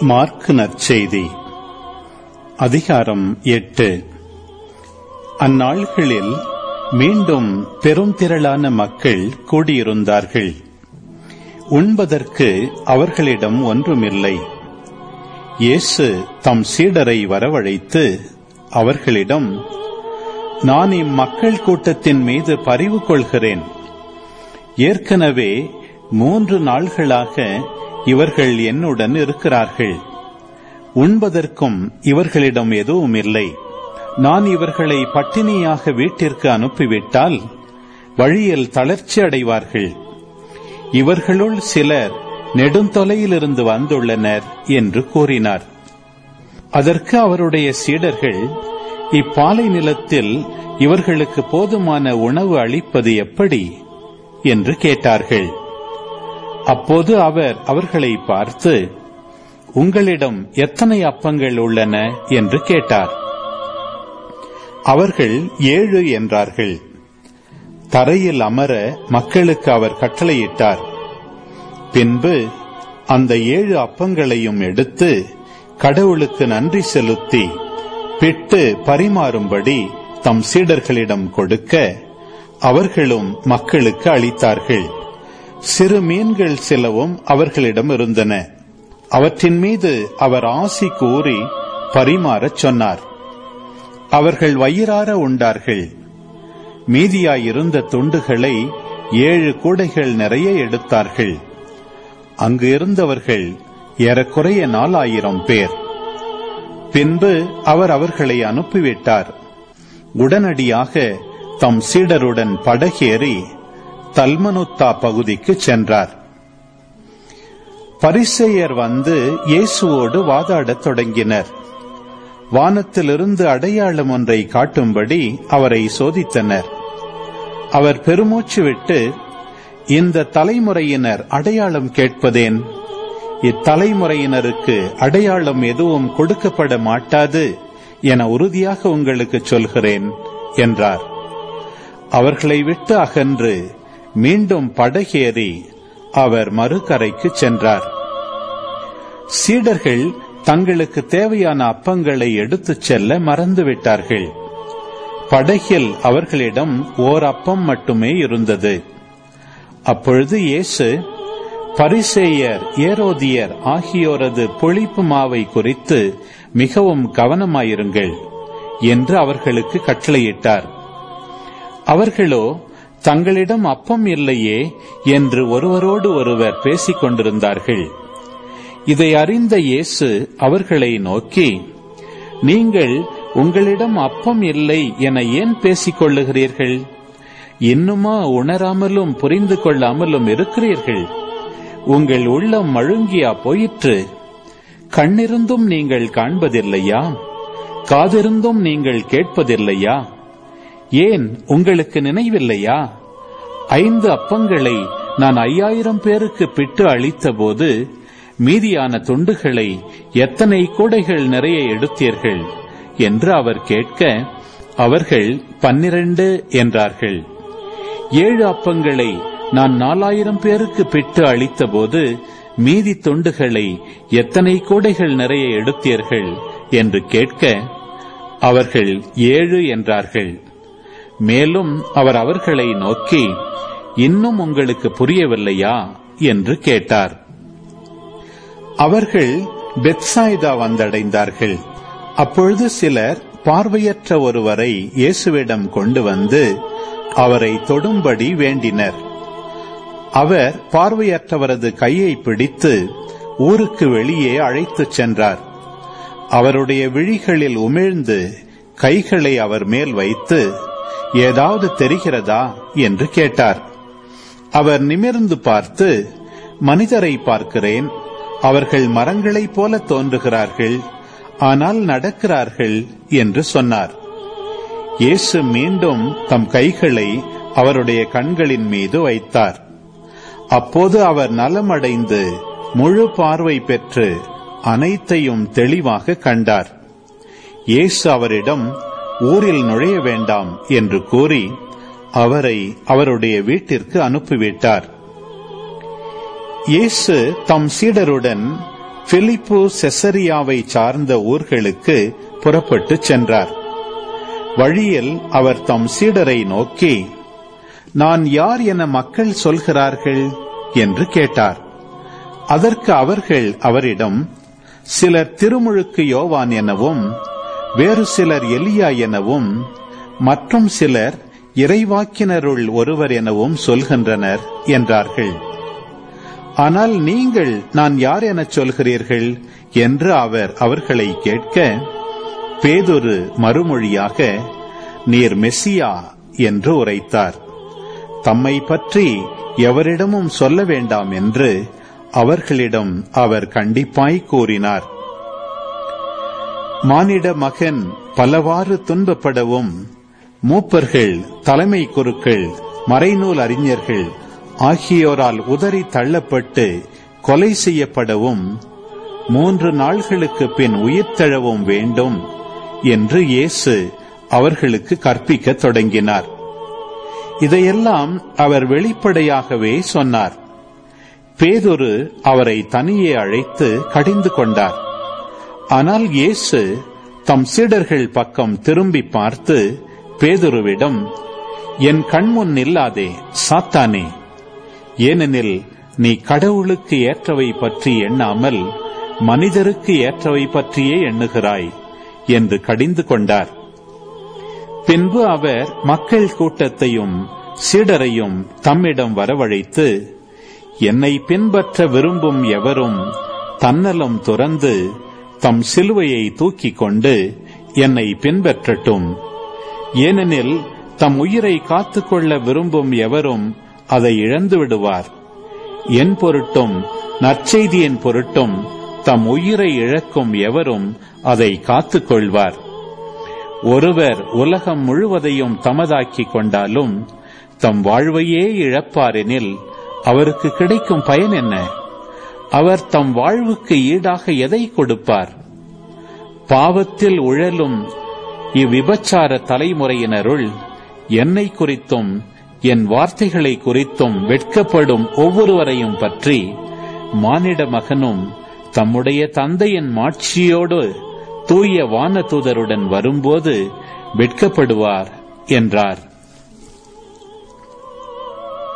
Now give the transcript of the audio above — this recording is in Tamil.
மார்க்கு நற்செய்தி அதிகாரம் எட்டு அந்நாள்களில் மீண்டும் பெரும் திரளான மக்கள் கூடியிருந்தார்கள் உண்பதற்கு அவர்களிடம் ஒன்றுமில்லை இயேசு தம் சீடரை வரவழைத்து அவர்களிடம் நான் இம்மக்கள் கூட்டத்தின் மீது பரிவு கொள்கிறேன் ஏற்கனவே மூன்று நாள்களாக இவர்கள் என்னுடன் இருக்கிறார்கள் உண்பதற்கும் இவர்களிடம் எதுவும் இல்லை நான் இவர்களை பட்டினியாக வீட்டிற்கு அனுப்பிவிட்டால் வழியில் தளர்ச்சி அடைவார்கள் இவர்களுள் சிலர் நெடுந்தொலையிலிருந்து வந்துள்ளனர் என்று கூறினார் அதற்கு அவருடைய சீடர்கள் இப்பாலை நிலத்தில் இவர்களுக்கு போதுமான உணவு அளிப்பது எப்படி என்று கேட்டார்கள் அப்போது அவர் அவர்களை பார்த்து உங்களிடம் எத்தனை அப்பங்கள் உள்ளன என்று கேட்டார் அவர்கள் ஏழு என்றார்கள் தரையில் அமர மக்களுக்கு அவர் கட்டளையிட்டார் பின்பு அந்த ஏழு அப்பங்களையும் எடுத்து கடவுளுக்கு நன்றி செலுத்தி பிட்டு பரிமாறும்படி தம் சீடர்களிடம் கொடுக்க அவர்களும் மக்களுக்கு அளித்தார்கள் சிறு மீன்கள் சிலவும் அவர்களிடம் இருந்தன அவற்றின் மீது அவர் ஆசி கூறி பரிமாறச் சொன்னார் அவர்கள் வயிறார உண்டார்கள் மீதியாயிருந்த துண்டுகளை ஏழு கூடைகள் நிறைய எடுத்தார்கள் அங்கு இருந்தவர்கள் ஏறக்குறைய நாலாயிரம் பேர் பின்பு அவர் அவர்களை அனுப்பிவிட்டார் உடனடியாக தம் சீடருடன் படகேறி தல்மனுத்தா பகுதிக்கு சென்றார் பரிசெயர் வந்து இயேசுவோடு வாதாடத் தொடங்கினர் வானத்திலிருந்து அடையாளம் ஒன்றை காட்டும்படி அவரை சோதித்தனர் அவர் பெருமூச்சு விட்டு இந்த தலைமுறையினர் அடையாளம் கேட்பதேன் இத்தலைமுறையினருக்கு அடையாளம் எதுவும் கொடுக்கப்பட மாட்டாது என உறுதியாக உங்களுக்கு சொல்கிறேன் என்றார் அவர்களை விட்டு அகன்று மீண்டும் படகேறி அவர் மறுகரைக்கு சென்றார் சீடர்கள் தங்களுக்கு தேவையான அப்பங்களை எடுத்துச் செல்ல மறந்துவிட்டார்கள் படகில் அவர்களிடம் ஓர் அப்பம் மட்டுமே இருந்தது அப்பொழுது இயேசு பரிசேயர் ஏரோதியர் ஆகியோரது பொழிப்பு மாவை குறித்து மிகவும் கவனமாயிருங்கள் என்று அவர்களுக்கு கட்டளையிட்டார் அவர்களோ தங்களிடம் அப்பம் இல்லையே என்று ஒருவரோடு ஒருவர் பேசிக் கொண்டிருந்தார்கள் இதை அறிந்த இயேசு அவர்களை நோக்கி நீங்கள் உங்களிடம் அப்பம் இல்லை என ஏன் பேசிக் கொள்ளுகிறீர்கள் இன்னுமா உணராமலும் புரிந்து கொள்ளாமலும் இருக்கிறீர்கள் உங்கள் உள்ளம் மழுங்கியா போயிற்று கண்ணிருந்தும் நீங்கள் காண்பதில்லையா காதிருந்தும் நீங்கள் கேட்பதில்லையா ஏன் உங்களுக்கு நினைவில்லையா ஐந்து அப்பங்களை நான் ஐயாயிரம் பேருக்கு பிட்டு அளித்தபோது மீதியான துண்டுகளை எத்தனை கூடைகள் நிறைய எடுத்தீர்கள் என்று அவர் கேட்க அவர்கள் பன்னிரண்டு என்றார்கள் ஏழு அப்பங்களை நான் நாலாயிரம் பேருக்கு பிட்டு அளித்தபோது மீதி துண்டுகளை எத்தனை கூடைகள் நிறைய எடுத்தீர்கள் என்று கேட்க அவர்கள் ஏழு என்றார்கள் மேலும் அவர் அவர்களை நோக்கி இன்னும் உங்களுக்கு புரியவில்லையா என்று கேட்டார் அவர்கள் பெத்சாய்தா வந்தடைந்தார்கள் அப்பொழுது சிலர் பார்வையற்ற ஒருவரை இயேசுவிடம் கொண்டு வந்து அவரை தொடும்படி வேண்டினர் அவர் பார்வையற்றவரது கையை பிடித்து ஊருக்கு வெளியே அழைத்துச் சென்றார் அவருடைய விழிகளில் உமிழ்ந்து கைகளை அவர் மேல் வைத்து ஏதாவது தெரிகிறதா என்று கேட்டார் அவர் நிமிர்ந்து பார்த்து மனிதரை பார்க்கிறேன் அவர்கள் மரங்களைப் போல தோன்றுகிறார்கள் ஆனால் நடக்கிறார்கள் என்று சொன்னார் இயேசு மீண்டும் தம் கைகளை அவருடைய கண்களின் மீது வைத்தார் அப்போது அவர் நலமடைந்து முழு பார்வை பெற்று அனைத்தையும் தெளிவாக கண்டார் இயேசு அவரிடம் ஊரில் நுழைய வேண்டாம் என்று கூறி அவரை அவருடைய வீட்டிற்கு அனுப்பிவிட்டார் இயேசு தம் சீடருடன் பிலிப்பு செசரியாவை சார்ந்த ஊர்களுக்கு புறப்பட்டுச் சென்றார் வழியில் அவர் தம் சீடரை நோக்கி நான் யார் என மக்கள் சொல்கிறார்கள் என்று கேட்டார் அதற்கு அவர்கள் அவரிடம் சிலர் திருமுழுக்கு யோவான் எனவும் வேறு சிலர் எலியா எனவும் மற்றும் சிலர் இறைவாக்கினருள் ஒருவர் எனவும் சொல்கின்றனர் என்றார்கள் ஆனால் நீங்கள் நான் யார் எனச் சொல்கிறீர்கள் என்று அவர் அவர்களை கேட்க பேதொரு மறுமொழியாக நீர் மெஸ்ஸியா என்று உரைத்தார் தம்மை பற்றி எவரிடமும் சொல்ல வேண்டாம் என்று அவர்களிடம் அவர் கண்டிப்பாய் கூறினார் மானிட மகன் பலவாறு துன்பப்படவும் மூப்பர்கள் தலைமை குருக்கள் மறைநூல் அறிஞர்கள் ஆகியோரால் உதறி தள்ளப்பட்டு கொலை செய்யப்படவும் மூன்று நாள்களுக்கு பின் உயிர்த்தெழவும் வேண்டும் என்று இயேசு அவர்களுக்கு கற்பிக்கத் தொடங்கினார் இதையெல்லாம் அவர் வெளிப்படையாகவே சொன்னார் பேதொரு அவரை தனியே அழைத்து கடிந்து கொண்டார் ஆனால் இயேசு தம் சீடர்கள் பக்கம் திரும்பி பார்த்து பேதுருவிடம் என் கண்முன் நில்லாதே சாத்தானே ஏனெனில் நீ கடவுளுக்கு ஏற்றவை பற்றி எண்ணாமல் மனிதருக்கு ஏற்றவை பற்றியே எண்ணுகிறாய் என்று கடிந்து கொண்டார் பின்பு அவர் மக்கள் கூட்டத்தையும் சீடரையும் தம்மிடம் வரவழைத்து என்னை பின்பற்ற விரும்பும் எவரும் தன்னலம் துறந்து தம் சிலுவையை தூக்கிக் கொண்டு என்னை பின்பற்றட்டும் ஏனெனில் தம் உயிரை காத்துக்கொள்ள விரும்பும் எவரும் அதை இழந்து விடுவார் என் பொருட்டும் நற்செய்தியின் பொருட்டும் தம் உயிரை இழக்கும் எவரும் அதை காத்துக்கொள்வார் ஒருவர் உலகம் முழுவதையும் தமதாக்கிக் கொண்டாலும் தம் வாழ்வையே இழப்பாரெனில் அவருக்கு கிடைக்கும் பயன் என்ன அவர் தம் வாழ்வுக்கு ஈடாக எதை கொடுப்பார் பாவத்தில் உழலும் இவ்விபச்சார தலைமுறையினருள் என்னை குறித்தும் என் வார்த்தைகளை குறித்தும் வெட்கப்படும் ஒவ்வொருவரையும் பற்றி மானிட மகனும் தம்முடைய தந்தையின் மாட்சியோடு தூய வானதூதருடன் வரும்போது வெட்கப்படுவார் என்றார்